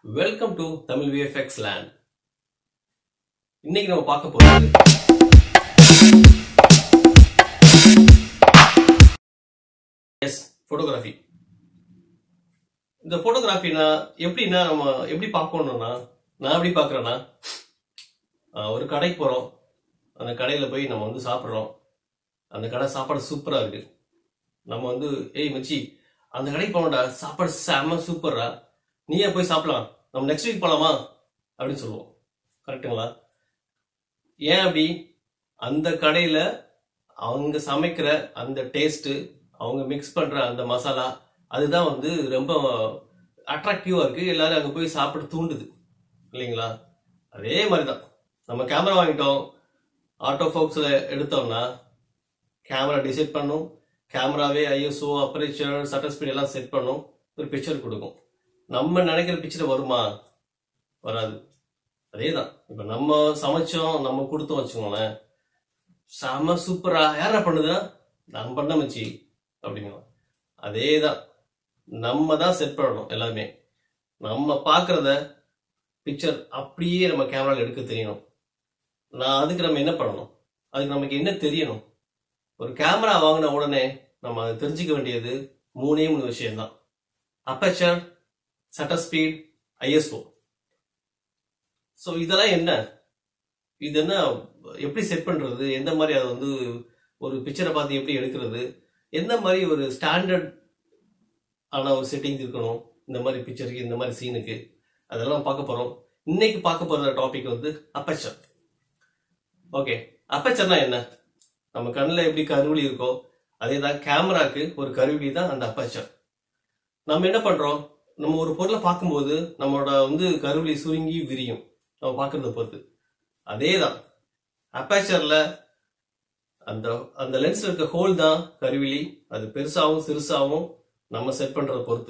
welcome to Tamil VFX land இன்னைக்கு நம்ம பார்க்க போறது எஸ் ஃபோட்டோகிராஃபி இந்த ஃபோட்டோகிராஃபினா எப்படின்னா நம்ம எப்படி பார்க்கணும்னா நான் எப்படி பார்க்குறேன்னா ஒரு கடைக்கு போகிறோம் அந்த கடையில் போய் நம்ம வந்து சாப்பிட்றோம் அந்த கடை சாப்பாடு சூப்பராக இருக்கு நம்ம வந்து ஏய் மச்சி அந்த கடைக்கு போனோம்டா சாப்பாடு செம்ம சூப்பரா நீயே போய் சாப்பிடலாம் நம்ம நெக்ஸ்ட் வீக் போலாமா அப்படின்னு சொல்லுவோம் கரெக்டுங்களா ஏன் அப்படி அந்த கடையில அவங்க சமைக்கிற அந்த டேஸ்ட் அவங்க மிக்ஸ் பண்ற அந்த மசாலா அதுதான் வந்து ரொம்ப அட்ராக்டிவா இருக்கு எல்லாரும் அங்க போய் சாப்பிட தூண்டுது இல்லைங்களா அதே மாதிரிதான் நம்ம கேமரா வாங்கிட்டோம் ஆட்டோ ஃபோக்ஸ்ல எடுத்தோம்னா கேமரா டிசைட் பண்ணும் கேமராவே ஐஎஸ்ஓ அப்பரேச்சர் சட்டர் ஸ்பீட் எல்லாம் செட் பண்ணும் ஒரு பிக்சர் கொடுக்கும் நம்ம நினைக்கிற பிக்சர் வருமா வராது அதேதான் இப்ப நம்ம சமைச்சோம் நம்ம கொடுத்தோம் வச்சுக்கோங்களேன் செம சூப்பரா யாரா பண்ணுதா நான் பண்ண மச்சி அப்படிங்களா அதேதான் நம்ம தான் செட் பண்ணணும் எல்லாமே நம்ம பார்க்கறத பிக்சர் அப்படியே நம்ம கேமரால எடுக்க தெரியணும் நான் அதுக்கு நம்ம என்ன பண்ணணும் அதுக்கு நமக்கு என்ன தெரியணும் ஒரு கேமரா வாங்கின உடனே நம்ம அதை தெரிஞ்சுக்க வேண்டியது மூணே மூணு விஷயம்தான் aperture shutter speed ISO so இதெல்லாம் என்ன இது என்ன எப்படி செட் பண்றது எந்த மாதிரி அதை வந்து ஒரு பிக்சரை பார்த்து எப்படி எடுக்கிறது எந்த மாதிரி ஒரு ஸ்டாண்டர்ட் ஆன ஒரு செட்டிங் இருக்கணும் இந்த மாதிரி பிக்சருக்கு இந்த மாதிரி சீனுக்கு அதெல்லாம் பார்க்க போறோம் இன்னைக்கு பார்க்க போற டாபிக் வந்து அப்பச்சர் ஓகே அப்பச்சர்னா என்ன நம்ம கண்ணில் எப்படி கருவிழி இருக்கோ அதே தான் கேமராக்கு ஒரு கருவிழி தான் அந்த அப்பச்சர் நம்ம என்ன பண்றோம் நம்ம ஒரு பொருளை பார்க்கும்போது நம்மளோட வந்து கருவிழி சுருங்கி விரியும் நம்ம பார்க்கறத பொறுத்து அதே தான் அப்பேச்சர்ல அந்த அந்த லென்ஸ்ல இருக்க ஹோல் தான் கருவிழி அது பெருசாகவும் சிறுசாகவும் நம்ம செட் பண்றத பொறுத்து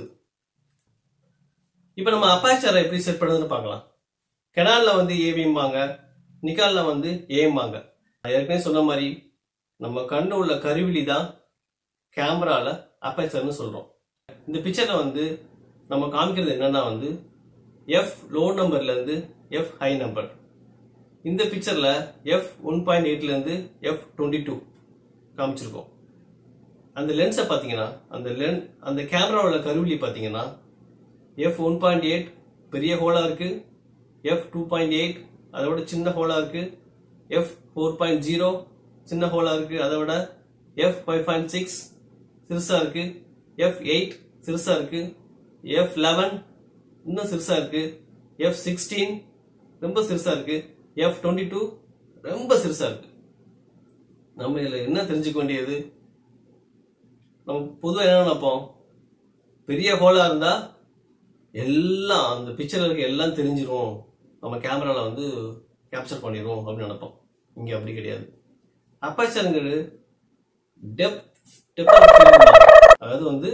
இப்போ நம்ம அப்பாச்சரை எப்படி செட் பண்ணுறதுன்னு பார்க்கலாம் கெனால்ல வந்து ஏவிம்பாங்க நிக்கால்ல வந்து ஏம்பாங்க ஏற்கனவே சொன்ன மாதிரி நம்ம கண்ணு உள்ள கருவிழி தான் கேமரால அப்பேச்சர்னு சொல்றோம் இந்த பிக்சர்ல வந்து நம்ம காமிக்கிறது என்னன்னா வந்து எஃப் லோ நம்பர்ல இருந்து எஃப் ஹை நம்பர் இந்த பிக்சர்ல எஃப் ஒன் பாயிண்ட் எயிட்ல இருந்து எஃப் டுவெண்ட்டி டூ காமிச்சிருக்கோம் அந்த லென்ஸை பார்த்தீங்கன்னா அந்த லென் அந்த கேமராவோட கருவிலி பார்த்தீங்கன்னா எஃப் ஒன் பாயிண்ட் எயிட் பெரிய ஹோலா இருக்கு எஃப் டூ பாயிண்ட் எயிட் அதை விட சின்ன ஹோலா இருக்கு எஃப் ஃபோர் பாயிண்ட் ஜீரோ சின்ன ஹோலா இருக்கு அதை விட எஃப் ஃபைவ் பாயிண்ட் சிக்ஸ் சிறுசா இருக்கு எஃப் எயிட் சிறுசா இருக்கு எஃப் லெவன் இன்னும் சிறுசா இருக்கு எஃப் சிக்ஸ்டீன் ரொம்ப சிறுசா இருக்கு எஃப் டுவெண்ட்டி டூ ரொம்ப சிறுசா இருக்கு நம்ம இதுல என்ன தெரிஞ்சுக்க வேண்டியது நம்ம பொதுவாக என்ன நினைப்போம் பெரிய ஹோலா இருந்தா எல்லாம் அந்த பிக்சர்ல இருக்க எல்லாம் தெரிஞ்சிரும் நம்ம கேமரால வந்து கேப்சர் பண்ணிடுவோம் அப்படின்னு நினைப்போம் இங்க அப்படி கிடையாது அப்பச்சருங்கிறது டெப்த் டெப்த் அதாவது வந்து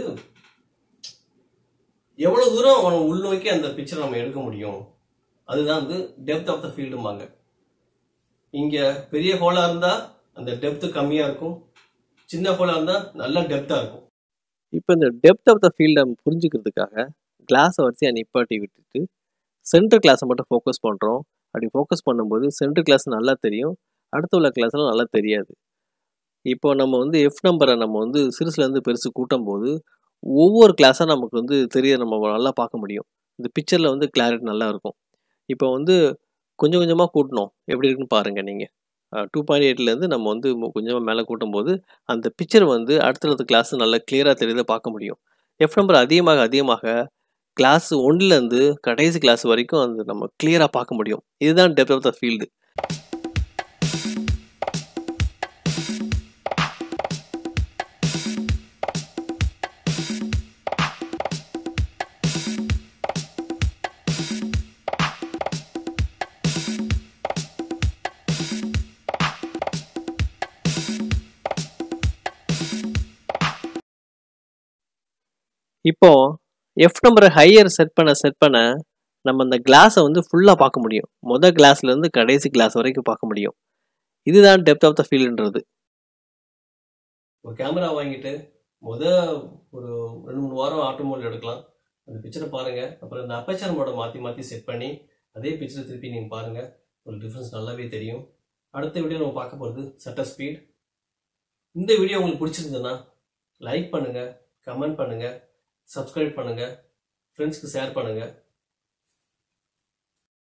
எவ்வளவு தூரம் அவனை உள்நோக்கி அந்த பிக்சர் நம்ம எடுக்க முடியும் அதுதான் வந்து டெப்த் ஆஃப் த ஃபீல்டுமாங்க இங்க பெரிய ஹோலா இருந்தா அந்த டெப்த் கம்மியா இருக்கும் சின்ன ஹோலா இருந்தா நல்ல டெப்தா இருக்கும் இப்போ இந்த டெப்த் ஆஃப் த ஃபீல்டை புரிஞ்சுக்கிறதுக்காக கிளாஸை வரிசையாக நிப்பாட்டி விட்டுட்டு சென்டர் கிளாஸை மட்டும் ஃபோக்கஸ் பண்ணுறோம் அப்படி ஃபோக்கஸ் பண்ணும்போது சென்டர் கிளாஸ் நல்லா தெரியும் அடுத்த உள்ள கிளாஸ்லாம் நல்லா தெரியாது இப்போ நம்ம வந்து எஃப் நம்பரை நம்ம வந்து சிறுசுலேருந்து பெருசு கூட்டும் போது ஒவ்வொரு கிளாஸாக நமக்கு வந்து தெரிய நம்ம நல்லா பார்க்க முடியும் இந்த பிக்சரில் வந்து கிளாரிட்டி நல்லா இருக்கும் இப்போ வந்து கொஞ்சம் கொஞ்சமாக கூட்டணும் எப்படி இருக்குன்னு பாருங்கள் நீங்கள் டூ பாயிண்ட் எயிட்லேருந்து நம்ம வந்து கொஞ்சமாக மேலே கூட்டும் போது அந்த பிக்சர் வந்து அடுத்தடுத்த கிளாஸ் நல்லா கிளியராக தெரியுத பார்க்க முடியும் எஃப் நம்பர் அதிகமாக அதிகமாக கிளாஸ் ஒன்லேருந்து கடைசி கிளாஸ் வரைக்கும் அந்த நம்ம கிளியராக பார்க்க முடியும் இதுதான் டெப்த் ஆஃப் த ஃபீல்டு இப்போ எஃப் நம்பரை ஹையர் செட் பண்ண செட் பண்ண நம்ம அந்த கிளாஸை வந்து ஃபுல்லாக பார்க்க முடியும் மொதல் கிளாஸ்லேருந்து கடைசி கிளாஸ் வரைக்கும் பார்க்க முடியும் இதுதான் டெப்த் ஆஃப் த ஃபீல்டுன்றது ஒரு கேமரா வாங்கிட்டு முத ஒரு ரெண்டு மூணு வாரம் ஆட்டோ மோட் எடுக்கலாம் அந்த பிக்சரை பாருங்க அப்புறம் இந்த அப்பச்சர் மோட மாற்றி மாற்றி செட் பண்ணி அதே பிக்சரை திருப்பி நீங்கள் பாருங்க ஒரு டிஃப்ரென்ஸ் நல்லாவே தெரியும் அடுத்த வீடியோ நம்ம பார்க்க போகிறது சட்டர் ஸ்பீட் இந்த வீடியோ உங்களுக்கு பிடிச்சிருந்ததுன்னா லைக் பண்ணுங்க கமெண்ட் பண்ணுங்க சப்ஸ்கிரைப் பண்ணுங்க ஃப்ரெண்ட்ஸ்க்கு ஷேர் பண்ணுங்க